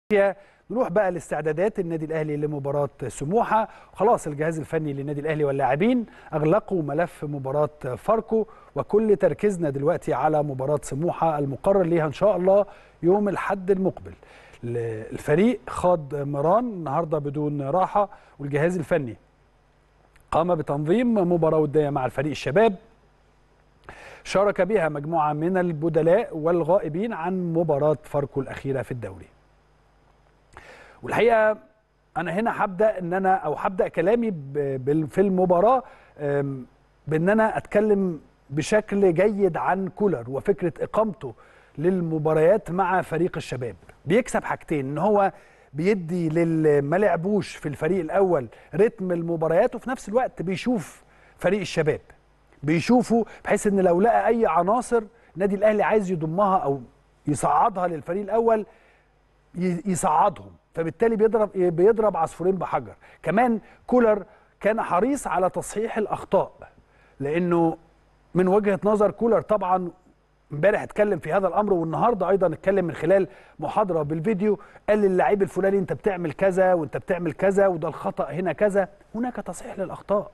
نروح بقى لاستعدادات النادي الاهلي لمباراه سموحه خلاص الجهاز الفني للنادي الاهلي واللاعبين اغلقوا ملف مباراه فاركو وكل تركيزنا دلوقتي على مباراه سموحه المقرر ليها ان شاء الله يوم الاحد المقبل الفريق خاض مران النهارده بدون راحه والجهاز الفني قام بتنظيم مباراه وديه مع الفريق الشباب شارك بها مجموعه من البدلاء والغائبين عن مباراه فاركو الاخيره في الدوري والحقيقه انا هنا هبدا ان انا او هبدا كلامي في المباراه بان انا اتكلم بشكل جيد عن كولر وفكره اقامته للمباريات مع فريق الشباب بيكسب حاجتين ان هو بيدي للي ما لعبوش في الفريق الاول رتم المباريات وفي نفس الوقت بيشوف فريق الشباب بيشوفوا بحيث ان لو لقى اي عناصر النادي الاهلي عايز يضمها او يصعدها للفريق الاول يصعدهم فبالتالي بيضرب بيضرب عصفورين بحجر كمان كولر كان حريص على تصحيح الاخطاء لانه من وجهه نظر كولر طبعا امبارح اتكلم في هذا الامر والنهارده ايضا اتكلم من خلال محاضره بالفيديو قال للاعيب الفلاني انت بتعمل كذا وانت بتعمل كذا وده الخطا هنا كذا هناك تصحيح للاخطاء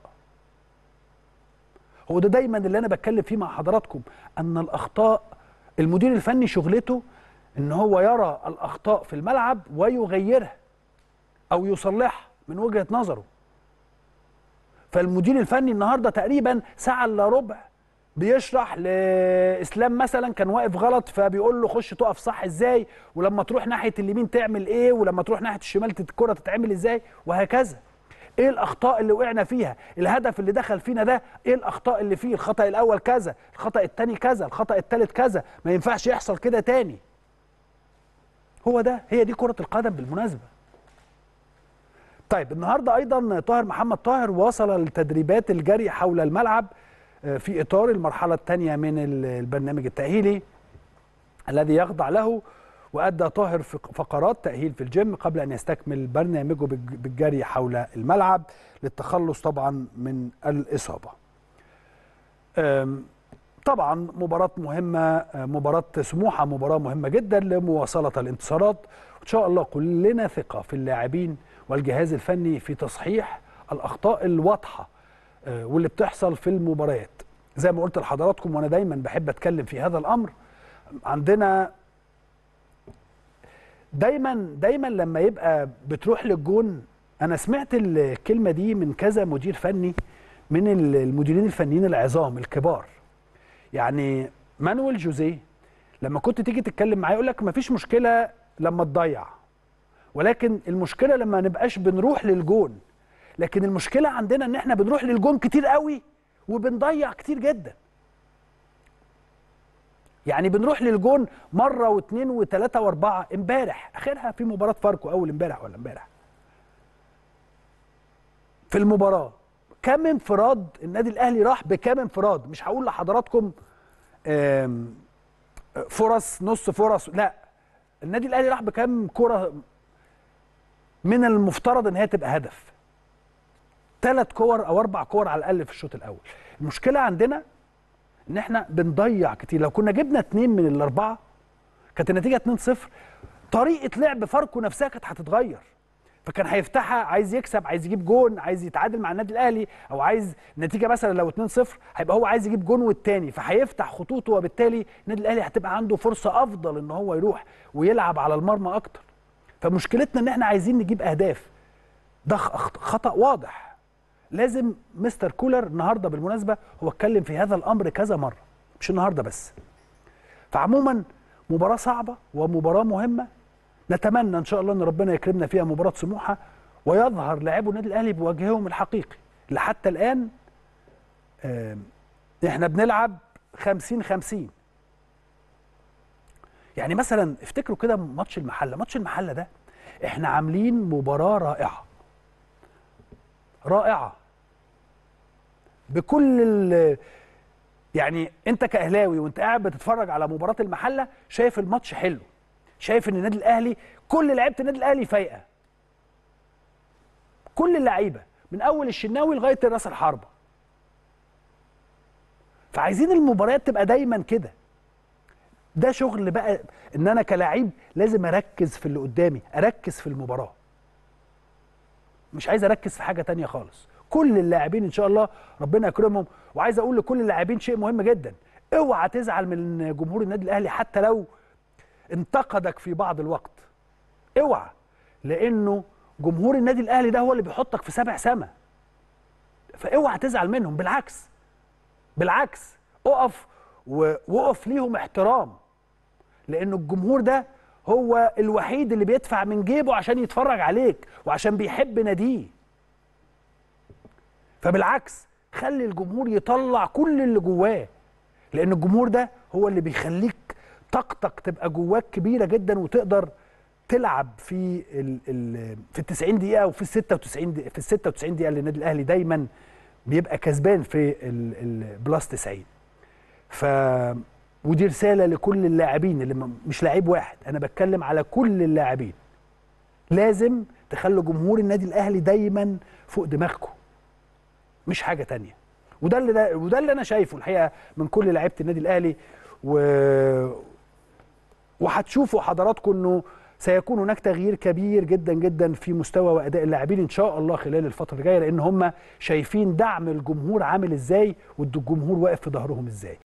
هو ده دايما اللي انا بتكلم فيه مع حضراتكم ان الاخطاء المدير الفني شغلته ان هو يرى الاخطاء في الملعب ويغيرها او يصلحها من وجهه نظره فالمدير الفني النهارده تقريبا ساعه الا ربع بيشرح لاسلام مثلا كان واقف غلط فبيقول له خش تقف صح ازاي ولما تروح ناحيه اليمين تعمل ايه ولما تروح ناحيه الشمال الكره تتعمل ازاي وهكذا ايه الاخطاء اللي وقعنا فيها الهدف اللي دخل فينا ده ايه الاخطاء اللي فيه الخطا الاول كذا الخطا الثاني كذا الخطا الثالث كذا ما ينفعش يحصل كده تاني هو ده هي دي كرة القدم بالمناسبة طيب النهاردة أيضا طاهر محمد طاهر وصل لتدريبات الجري حول الملعب في إطار المرحلة الثانية من البرنامج التأهيلي الذي يخضع له وأدى طاهر فقرات تأهيل في الجيم قبل أن يستكمل برنامجه بالجري حول الملعب للتخلص طبعا من الإصابة طبعا مباراة مهمة مباراة سموحة مباراة مهمة جدا لمواصلة الانتصارات وإن شاء الله كلنا ثقة في اللاعبين والجهاز الفني في تصحيح الأخطاء الواضحة واللي بتحصل في المباريات زي ما قلت لحضراتكم وأنا دايما بحب أتكلم في هذا الأمر عندنا دايما دايما لما يبقى بتروح للجون أنا سمعت الكلمة دي من كذا مدير فني من المديرين الفنيين العظام الكبار يعني مانويل جوزيه لما كنت تيجي تتكلم معاه يقول لك مفيش مشكله لما تضيع ولكن المشكله لما نبقاش بنروح للجون لكن المشكله عندنا ان احنا بنروح للجون كتير قوي وبنضيع كتير جدا يعني بنروح للجون مره واثنين وثلاثه واربعه امبارح اخرها في مباراه فاركو اول امبارح ولا امبارح في المباراه كم انفراد النادي الاهلي راح بكام انفراد مش هقول لحضراتكم فرص نص فرص لا النادي الاهلي راح بكام كره من المفترض ان هي تبقى هدف ثلاث كور او اربع كور على الاقل في الشوط الاول المشكله عندنا ان احنا بنضيع كتير لو كنا جبنا اثنين من الاربعه كانت النتيجه 2-0 طريقه لعب فاركو نفسها كانت هتتغير فكان هيفتحها عايز يكسب عايز يجيب جون عايز يتعادل مع النادي الاهلي او عايز النتيجه مثلا لو 2-0 هيبقى هو عايز يجيب جون والتاني فهيفتح خطوطه وبالتالي النادي الاهلي هتبقى عنده فرصه افضل ان هو يروح ويلعب على المرمى اكتر فمشكلتنا ان احنا عايزين نجيب اهداف ده خطا واضح لازم مستر كولر النهارده بالمناسبه هو اتكلم في هذا الامر كذا مره مش النهارده بس فعموما مباراه صعبه ومباراه مهمه نتمنى ان شاء الله ان ربنا يكرمنا فيها مباراه سموحه ويظهر لاعبو النادي الاهلي بوجههم الحقيقي لحتى الان احنا بنلعب 50 50 يعني مثلا افتكروا كده ماتش المحله ماتش المحله ده احنا عاملين مباراه رائعه رائعه بكل يعني انت كاهلاوي وانت قاعد بتتفرج على مباراه المحله شايف الماتش حلو شايف ان النادي الاهلي كل لعيبه النادي الاهلي فايقه كل اللعيبه من اول الشناوي لغايه راس الحربه فعايزين المباريات تبقى دايما كده ده شغل بقى ان انا كلاعب لازم اركز في اللي قدامي اركز في المباراه مش عايز اركز في حاجه تانية خالص كل اللاعبين ان شاء الله ربنا يكرمهم وعايز اقول لكل اللاعبين شيء مهم جدا اوعى تزعل من جمهور النادي الاهلي حتى لو انتقدك في بعض الوقت اوعى لانه جمهور النادي الاهلي ده هو اللي بيحطك في سبع سما فاوعى تزعل منهم بالعكس بالعكس اقف ووقف ليهم احترام لان الجمهور ده هو الوحيد اللي بيدفع من جيبه عشان يتفرج عليك وعشان بيحب ناديه فبالعكس خلي الجمهور يطلع كل اللي جواه لان الجمهور ده هو اللي بيخليك طاقتك تبقى جواك كبيره جدا وتقدر تلعب في ال ال في ال 90 دقيقه وفي ال 96 دقيقة في ال 96 دقيقه اللي النادي الاهلي دايما بيبقى كسبان في البلس 90 ف ودي رساله لكل اللاعبين اللي مش لعيب واحد انا بتكلم على كل اللاعبين لازم تخلوا جمهور النادي الاهلي دايما فوق دماغكم مش حاجه تانية وده اللي ده وده اللي انا شايفه الحقيقه من كل لعيبه النادي الاهلي و وهتشوفوا حضراتكم انه سيكون هناك تغيير كبير جدا جدا في مستوى واداء اللاعبين ان شاء الله خلال الفتره اللي جايه لان هم شايفين دعم الجمهور عامل ازاي والجمهور واقف في ظهرهم ازاي